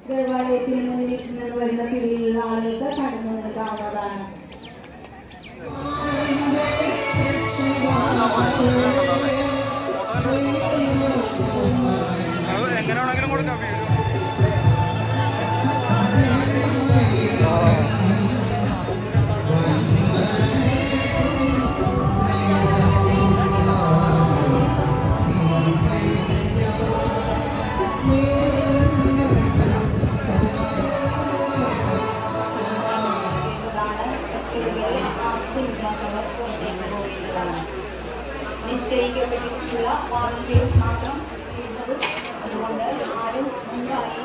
ദേവാലയത്തിൽ മുന്നിൽ നിന്ന് വരുന്ന പിടിയിലുള്ള ആളുകൾക്ക് കടന്നു നിൽക്കാവുന്നതാണ് അത് എങ്ങനെ വേണമെങ്കിലും കൊടുക്കാം വീഡിയോ നിശ്ചയിക്കപ്പെട്ടിട്ടുള്ള വോളണ്ടിയേഴ്സ് മാത്രം ചെയ്യുന്നത് അതുകൊണ്ട് ആരും മുൻപായി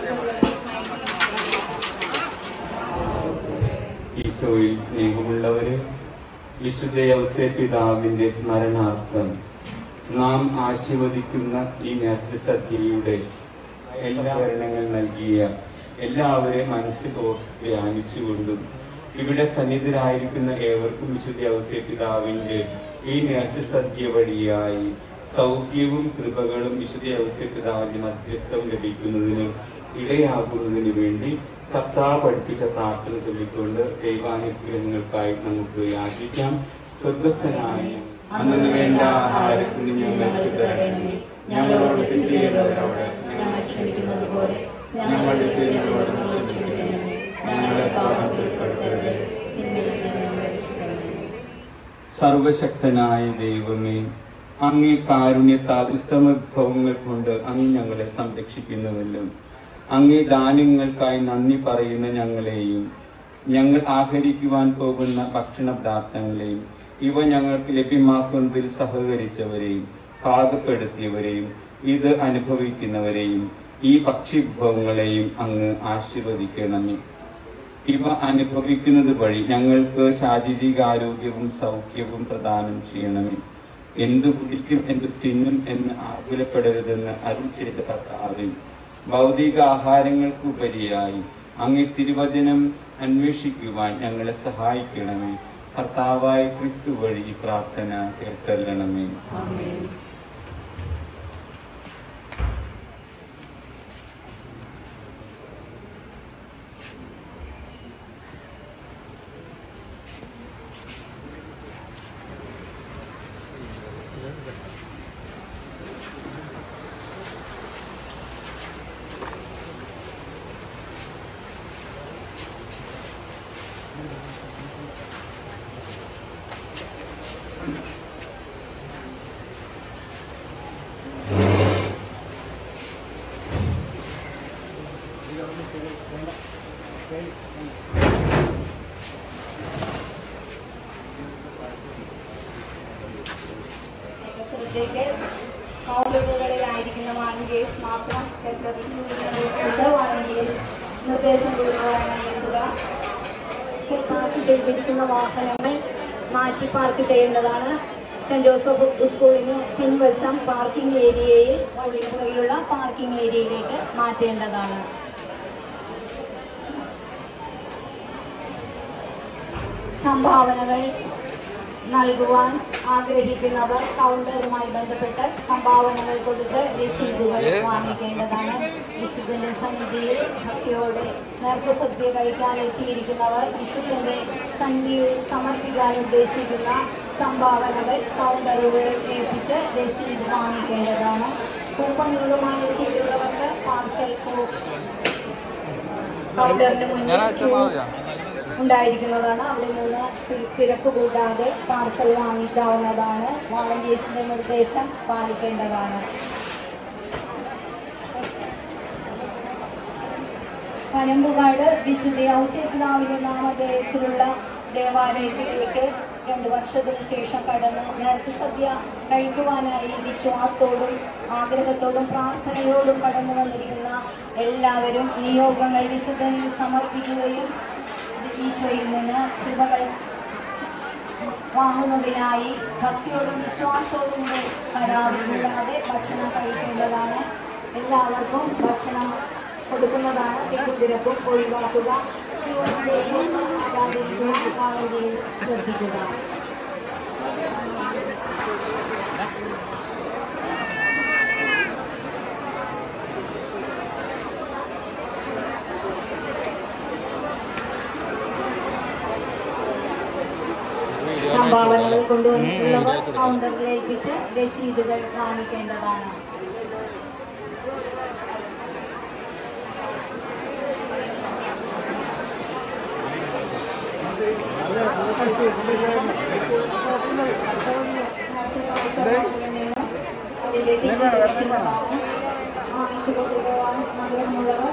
ഈശോയിൽ സ്നേഹമുള്ളവര് വിശുദ്ധ യൗസേ പിതാവിന്റെ സ്മരണാർത്ഥം നാം ആശീർവദിക്കുന്ന ഈ നേർച്ച സദ്യയുടെ എല്ലാ ഭരണങ്ങൾ നൽകിയ എല്ലാവരെയും മനസ്സിലോർത്ത് ധ്യാനിച്ചുകൊണ്ടും ഇവിടെ സന്നിധരായിരിക്കുന്ന ഏവർക്കും വിശുദ്ധ യൗസേ പിതാവിന്റെ ഈ നേർച്ച സദ്യ വഴിയായി സൗഖ്യവും കൃപകളും വിശുദ്ധ യൗസേ പിതാവിന്റെ മധ്യസ്ഥം ലഭിക്കുന്നതിന് ഇടയാകുന്നതിന് വേണ്ടി കർത്താവ് പഠിപ്പിച്ച പ്രാർത്ഥന ചൊല്ലിക്കൊണ്ട് ദൈവാനുഗ്രഹങ്ങൾക്കായി നമുക്ക് യാചിക്കാം സ്വർഗസ്ഥനായ അന്നു വേണ്ട ആഹാരത്തിന് ഞങ്ങൾക്ക് തരണമേ ഞങ്ങളോട് തെറ്റ് ചെയ്തവരോട് ഞങ്ങൾ ക്ഷമിക്കുന്നത് പോലെ ഞങ്ങളുടെ തെറ്റുകളോട് ഞങ്ങൾ ക്ഷമിക്കണമേ. ഞങ്ങളെ പാപത്തിൽ ഉൾപ്പെടുത്തരുതേ. തിന്മയിൽ നിന്ന് ഞങ്ങളെ രക്ഷിക്കണമേ സർവശക്തനായ ദൈവമേ അങ്ങേ കാരുണ്യത്താൽ ഉത്തമ വിഭവങ്ങൾ കൊണ്ട് അങ്ങ് ഞങ്ങളെ സംരക്ഷിക്കുന്നുവല്ലോ അങ്ങേ ദാനങ്ങൾക്കായി നന്ദി പറയുന്ന ഞങ്ങളെയും ഞങ്ങൾ ആഹരിക്കുവാൻ പോകുന്ന ഭക്ഷണ പദാർത്ഥങ്ങളെയും ഇവ ഞങ്ങൾക്ക് ലഭ്യമാക്കുന്നതിൽ സഹകരിച്ചവരെയും പാകപ്പെടുത്തിയവരെയും ഇത് അനുഭവിക്കുന്നവരെയും ഈ ഭക്ഷ്യവിഭവങ്ങളെയും അങ്ങ് ആശീർവദിക്കണമേ ഇവ അനുഭവിക്കുന്നത് വഴി ഞങ്ങൾക്ക് ശാരീരികാരോഗ്യവും സൗഖ്യവും പ്രദാനം ചെയ്യണമേ എന്തു കുടിക്കും എന്തു തിന്നും എന്ന് ആകുലപ്പെടരുതെന്ന് അരുൾ ചെയ്ത കർത്താവിൽ ഭൗതിക ആഹാരങ്ങൾക്ക് ഉപരിയായി അങ്ങേ തിരുവചനം അന്വേഷിക്കുവാൻ ഞങ്ങളെ സഹായിക്കണമേ കർത്താവായ ക്രിസ്തു വഴി ഈ പ്രാർത്ഥന കേൾക്കല്ലണമേ ശ്രദ്ധയ്ക്ക് കൗളുകളിലായിരിക്കുന്ന വാളണ്ടിയേഴ്സ് മാത്രം സെക്രട്ടറി വാളണ്ടിയേഴ്സ് നിർദ്ദേശം കൊടുക്കുവാനായി എത്തുക പാർക്ക് ചെയ്തിരിക്കുന്ന വാഹനങ്ങൾ മാറ്റി പാർക്ക് ചെയ്യേണ്ടതാണ് സെന്റ് ജോസഫ് സ്കൂളിന് പിൻവശം പാർക്കിംഗ് ഏരിയയിൽ പുറകിലുള്ള പാർക്കിംഗ് ഏരിയയിലേക്ക് മാറ്റേണ്ടതാണ് സംഭാവനകൾ നൽകുവാൻ ആഗ്രഹിക്കുന്നവർ കൗണ്ടറുമായി ബന്ധപ്പെട്ട് സംഭാവനകൾ കൊടുത്ത് രസീതുകൾ വാങ്ങിക്കേണ്ടതാണ് വിശുദ്ധന്റെ സന്നിധിയിൽ ഭക്തിയോടെ നേർപ്പസദ്യ കഴിക്കാൻ എത്തിയിരിക്കുന്നവർ വിശുദ്ധന്റെ സന്നിധിയിൽ സമർപ്പിക്കാൻ ഉദ്ദേശിക്കുന്ന സംഭാവനകൾ കൗണ്ടറുകൾ ഏൽപ്പിച്ച് രസീത് വാങ്ങിക്കേണ്ടതാണ് കൂപ്പണുകളുമായി എത്തിയിട്ടുള്ളവർക്ക് പാർസൽ കൗണ്ടറിന് മുന്നിൽ ഞാൻ അയച്ചാൽ മതിയോ ഉണ്ടായിരിക്കുന്നതാണ് അവിടെ നിന്ന് തി- തിരക്ക് കൂടാതെ പാർസൽ വാങ്ങിക്കാവുന്നതാണ് വാളണ്ടിയേഴ്സിന്റെ നിർദ്ദേശം പാലിക്കേണ്ടതാണ് പനമ്പുകാട് വിശുദ്ധ ഔസേപിതാവിന്റെ നാമധേയത്തിലുള്ള ദേവാലയത്തിലേക്ക് രണ്ട് വർഷത്തിനു ശേഷം കടന്ന് നേർച്ച സദ്യ കഴിക്കുവാനായി വിശ്വാസത്തോടും ആഗ്രഹത്തോടും പ്രാർത്ഥനയോടും കടന്നു വന്നിരിക്കുന്ന എല്ലാവരും നിയോഗങ്ങൾ വിശുദ്ധനിൽ സമർപ്പിക്കുകയും ഈശോയിൽ നിന്ന് കൃപകൾ വാങ്ങുന്നതിനായി ഭക്തിയോടും വിശ്വാസത്തോടും കൂടെ കരാറില്ലാതെ ഭക്ഷണം കഴിക്കേണ്ടതാണ് എല്ലാവർക്കും ഭക്ഷണം കൊടുക്കുന്നതാണ് തിരക്കും ഒഴിവാക്കുക ക്യൂവിലേക്ക് ആരാധിക്കുന്ന ആളുകളിൽ ശ്രദ്ധിക്കുക സംഭാവനകൾ കൊണ്ടുവന്നിട്ടുള്ളവർ കൗണ്ടറിലേക്ക് രസീതുകൾ വാങ്ങിക്കേണ്ടതാണ് അതിലെ വാങ്ങിച്ചു കൊണ്ടുപോകാൻ ആഗ്രഹമുള്ളവർ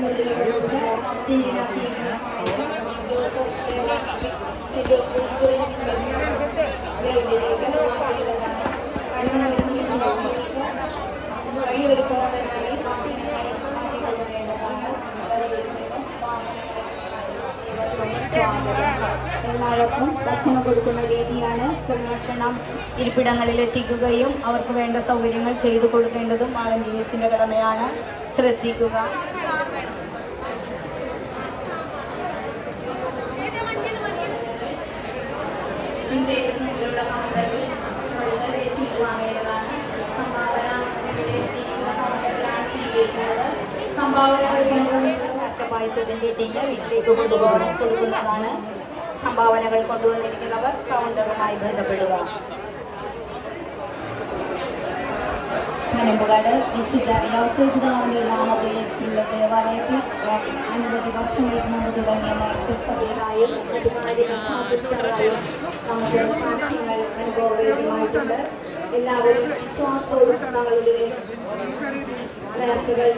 എല്ലാവർക്കും ഭക്ഷണം കൊടുക്കുന്ന രീതിയാണ് ഭക്ഷണം ഇരിപ്പിടങ്ങളിൽ എത്തിക്കുകയും അവർക്ക് വേണ്ട സൗകര്യങ്ങൾ ചെയ്തു കൊടുക്കേണ്ടതും വാളണ്ടിയേഴ്സിന്റെ കടമയാണ് ശ്രദ്ധിക്കുക ഇന്ത്യയിലുള്ള കൗണ്ടറിൽ വളരെ ചീട്ട് വാങ്ങേണ്ടതാണ് സംഭാവന ഇവിടെ ഇരിക്കുന്ന കൗണ്ടറിലാണ് സ്വീകരിക്കുന്നത് സംഭാവനകൾ കൊണ്ടുവന്നിട്ടുള്ള പച്ചപ്പായസത്തിന്റെ ടിന്ന് വീട്ടിലേക്ക് കൊണ്ടുപോകണം കൊടുക്കുന്നതാണ് സംഭാവനകൾ കൊണ്ടുവന്നിരിക്കുന്നവർ കൗണ്ടറുമായി ബന്ധപ്പെടുക പനമ്പുകാട് വിശുദ്ധ യൗസേപിതാവിന്റെ നാമധേയത്തിലുള്ള ദേവാലയത്തിൽ അനവധി വർഷങ്ങൾക്ക് മുമ്പ് തുടങ്ങിയ ക്രിസ്തീയരായും അധികാരികളായും നമുക്ക് സാക്ഷ്യങ്ങൾ അനുഭവവേദ്യമായിട്ടുണ്ട് എല്ലാവരും വിശ്വാസത്തോടും തങ്ങളുടെ നേർച്ചകൾ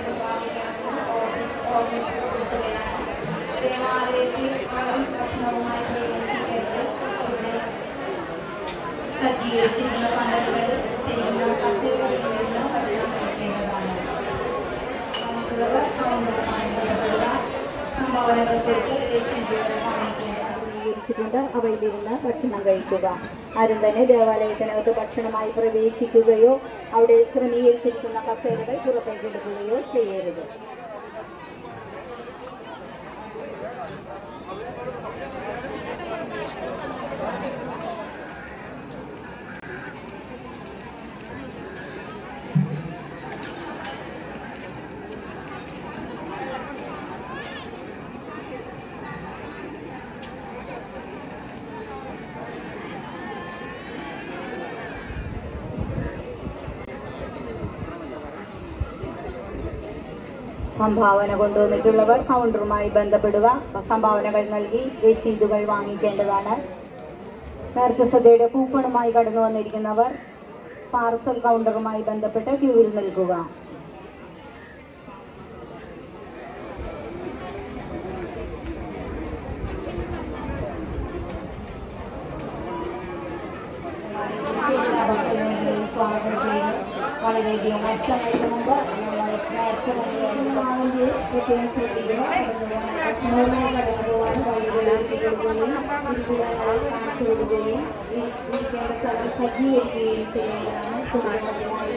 ദേവാലയത്തിൽ ആരും ഭക്ഷണവുമായി പ്രവേശിക്കരുത് ഇവിടെ സജ്ജീകരിച്ചിരിക്കുന്ന പന്തലുകൾ ചെയ്യുന്ന കസേരകളിൽ നിന്ന് ഭക്ഷണം കഴിക്കേണ്ടതാണ് നമുക്കുള്ളവർ കൗണ്ടറുമായി ബന്ധപ്പെടുക സംഭാവനകൾ കൊടുത്ത് രസീതുകൾ വാങ്ങിക്കേണ്ടത് അവയിലിരുന്ന് ഭക്ഷണം കഴിക്കുക ആരും തന്നെ ദേവാലയത്തിനകത്ത് ഭക്ഷണമായി പ്രവേശിക്കുകയോ അവിടെ ക്രമീകരിച്ചിരിക്കുന്ന കസേരകൾ പുറത്തേക്ക് എടുക്കുകയോ ചെയ്യരുത് സംഭാവന കൊണ്ടുവന്നിട്ടുള്ളവർ കൗണ്ടറുമായി ബന്ധപ്പെടുക സംഭാവനകൾ നൽകി രസീതുകൾ വാങ്ങിക്കേണ്ടതാണ് നേർച്ചസഭയുടെ കൂപ്പണുമായി കടന്നു വന്നിരിക്കുന്നവർ പാർസൽ കൗണ്ടറുമായി ബന്ധപ്പെട്ട് ക്യൂവിൽ നിൽക്കുക സ്വാഗതം ചെയ്യുന്നു വളരെയധികം വർഷങ്ങൾക്ക് മുമ്പ് നമ്മൾ നേരത്തെ വാങ്ങിയ പ്രത്യേകം ശ്രദ്ധിക്കുക ഭക്ഷണവുമായി കടന്നു പോകാൻ വഴികളിലെത്തിക്കുകയും ഇരിപ്പിടങ്ങളെ കാണിച്ചു കൊടുക്കുകയും ഇരിക്കേണ്ട സ്ഥലം സജ്ജീകരിക്കുകയും ചെയ്യുന്നതാണ് കുടുംബത്തിനായി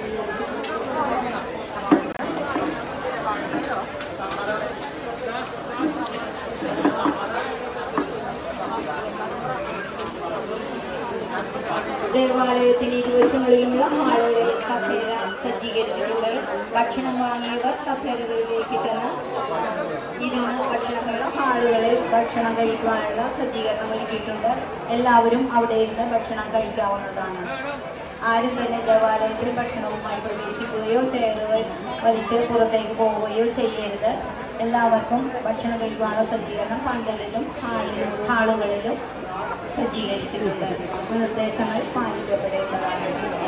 ദേവാലയത്തിന് ഇരുവശങ്ങളിലുമുള്ള ഹാളുകളിൽ കസേര സജ്ജീകരിച്ചിട്ടുണ്ട് ഭക്ഷണം വാങ്ങിയവർ കസേരകളിലേക്ക് ചെന്ന് ഇരുന്ന് ഭക്ഷണമുള്ള ഹാളുകളിൽ ഭക്ഷണം കഴിക്കുവാനുള്ള സജ്ജീകരണം ഒരുക്കിയിട്ടുണ്ട് എല്ലാവരും അവിടെ ഇരുന്ന് ഭക്ഷണം കഴിക്കാവുന്നതാണ് ആരും തന്നെ ദേവാലയത്തിൽ ഭക്ഷണവുമായി പ്രവേശിക്കുകയോ ചെയറുകൾ വലിച്ച് പുറത്തേക്ക് പോവുകയോ ചെയ്യരുത് എല്ലാവർക്കും ഭക്ഷണം കഴിക്കാനുള്ള സജ്ജീകരണം പന്തലിലും ഹാളിലും ഹാളുകളിലും സജ്ജീകരിച്ചിട്ടുണ്ട് നിർദ്ദേശങ്ങൾ പാലിക്കപ്പെടേണ്ടതാണ്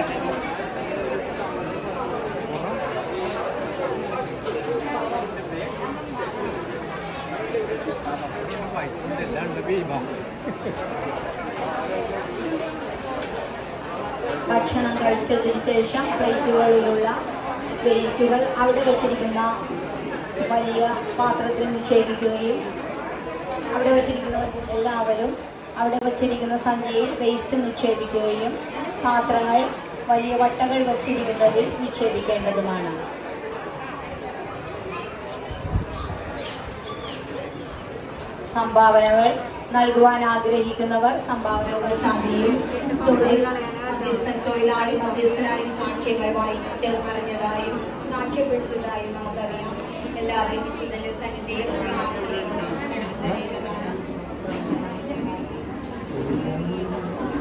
ഭക്ഷണം കഴിച്ചതിന് ശേഷം പ്ലേറ്റുകളിലുള്ള വേസ്റ്റുകൾ അവിടെ വെച്ചിരിക്കുന്ന വലിയ പാത്രത്തിൽ നിക്ഷേപിക്കുകയും അവിടെ വെച്ചിരിക്കുന്ന എല്ലാവരും അവിടെ വച്ചിരിക്കുന്ന സഞ്ചിയിൽ വേസ്റ്റ് നിക്ഷേപിക്കുകയും പാത്രങ്ങൾ വലിയ വട്ടകൾ വച്ചിരിക്കുന്നതിൽ നിക്ഷേപിക്കേണ്ടതുമാണ് സംഭാവനകൾ നൽകുവാൻ ആഗ്രഹിക്കുന്നവർ സംഭാവനകൾ ശാന്തിയിൽ തൊഴിൽ മധ്യസ്ഥൻ തൊഴിലാളി മധ്യസ്ഥനായി സാക്ഷ്യങ്ങൾ വായിച്ച് അറിഞ്ഞതായും സാക്ഷ്യപ്പെട്ടതായും നമുക്കറിയാം എല്ലാവരും ഇതിന്റെ സന്നിധിയിൽ പ്രാർത്ഥനയും നടത്തേണ്ടതാണ്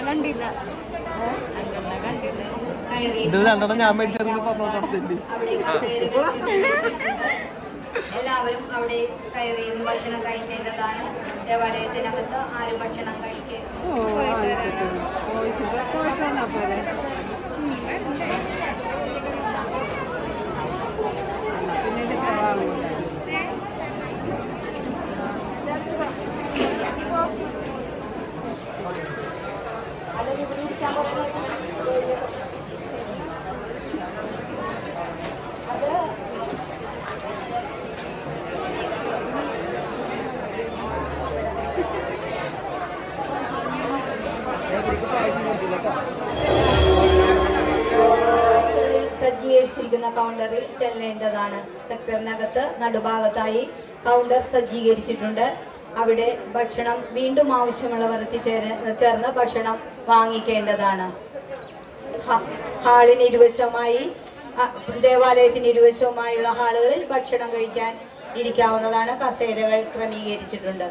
കയറി ഇത് രണ്ടെണ്ണം ഞാൻ മേടിച്ചെന്ന് പറഞ്ഞോടത്തില്ലേ അവിടെ കസേരകൾ എല്ലാവരും അവിടെ കയറിയിരുന്ന് ഭക്ഷണം കഴിക്കേണ്ടതാണ് ദേവാലയത്തിനകത്ത് ആരും ഭക്ഷണം കഴിക്കരുത് അല്ലെങ്കിൽ ഇവിടെ ഇരിക്കാൻ പറയുന്നത് അത് സജ്ജീകരിച്ചിരിക്കുന്ന കൗണ്ടറിൽ ചെല്ലേണ്ടതാണ് സെക്ടറിനകത്ത് നടുഭാഗത്തായി കൗണ്ടർ സജ്ജീകരിച്ചിട്ടുണ്ട് അവിടെ ഭക്ഷണം വീണ്ടും ആവശ്യമുള്ളവർ എത്തിച്ചേര് ചേർന്ന് ഭക്ഷണം വാങ്ങിക്കേണ്ടതാണ് ഹ- ഹാളിന് ഇരുവശവുമായി അ, ദേവാലയത്തിന് ഇരുവശവുമായുള്ള ഹാളുകളിൽ ഭക്ഷണം കഴിക്കാൻ ഇരിക്കാവുന്നതാണ് കസേരകൾ ക്രമീകരിച്ചിട്ടുണ്ട്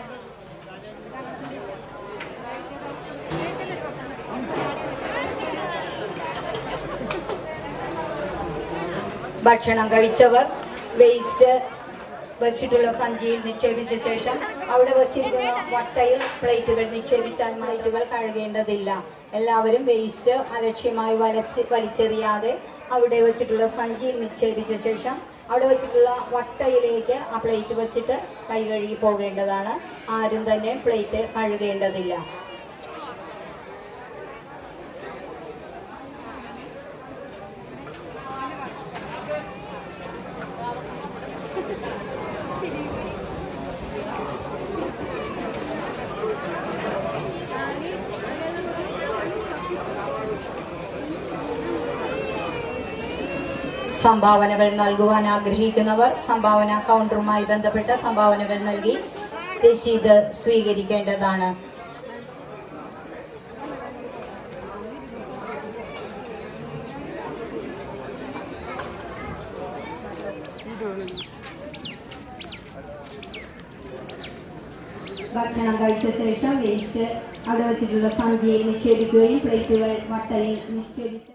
ഭക്ഷണം കഴിച്ചവർ വേസ്റ്റ് വെച്ചിട്ടുള്ള സഞ്ചിയിൽ നിക്ഷേപിച്ച ശേഷം അവിടെ വച്ചിരിക്കുന്ന വട്ടയിൽ പ്ലേറ്റുകൾ നിക്ഷേപിച്ചാൽ മൈറ്റുകൾ കഴുകേണ്ടതില്ല എല്ലാവരും വേസ്റ്റ് അലക്ഷ്യമായി വലച്ച് വലിച്ചെറിയാതെ അവിടെ വെച്ചിട്ടുള്ള സഞ്ചിയിൽ നിക്ഷേപിച്ച ശേഷം അവിടെ വെച്ചിട്ടുള്ള വട്ടയിലേക്ക് ആ പ്ലേറ്റ് വെച്ചിട്ട് കൈ കഴുകി പോകേണ്ടതാണ് ആരും തന്നെ പ്ലേറ്റ് കഴുകേണ്ടതില്ല സംഭാവനകൾ നൽകുവാൻ ആഗ്രഹിക്കുന്നവർ സംഭാവന കൗണ്ടറുമായി ബന്ധപ്പെട്ട സംഭാവനകൾ നൽകി രസീത് സ്വീകരിക്കേണ്ടതാണ് ഭക്ഷണം കഴിച്ച ശേഷം വേസ്റ്റ് അവിടെ വെച്ചിട്ടുള്ള സന്ധ്യയിൽ നിക്ഷേപിക്കുകയും പ്ലേറ്റുകൾ വട്ടയിൽ നിക്ഷേപിച്ച്